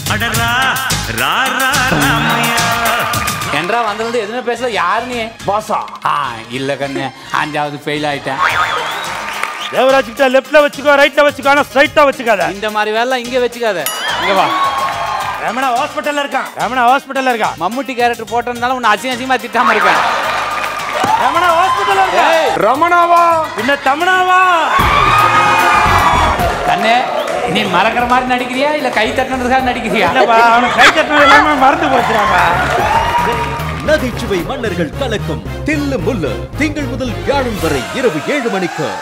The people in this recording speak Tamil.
அடரா ரா ரா ராமையா என்றா வந்ததுலேருந்து எதுவுமே பேசல யாரு நீ பாசா ஆ இல்ல கண்ணு அஞ்சாவது ஃபெயில் ஆயிட்டேன் தேவராஜ் கிட்ட லெஃப்ட்ல வச்சுக்கோ ரைட்ல வச்சுக்கோ ஆனா ஸ்ட்ரைட்டா வச்சுக்காத இந்த மாதிரி வேலை இங்க வச்சுக்காத இங்க வா ரமணா ஹாஸ்பிட்டல்ல இருக்கான் ரமணா ஹாஸ்பிட்டல்ல இருக்கான் மம்முட்டி கேரக்டர் போட்டதுனால உன்னை அசிங்க அசிங்கமா திட்டாம இருக்கேன் ரமணா ஹாஸ்பிட்டல்ல இருக்கான் ஏய், ரமணாவா பின்ன தமனாவா கண்ணு நீ மறக்கிற மாதிரி நடிக்கிறியா இல்ல கை தட்டுனதுக்காக நடிக்கிறியா இல்லப்பா அவனை கை தட்டினது எல்லாமே மறந்து போச்சுறாங்க நகைச்சுவை மன்னர்கள் கலக்கும் தில்லு முல்லு திங்கள் முதல் வியாழன் வரை இரவு ஏழு மணிக்கு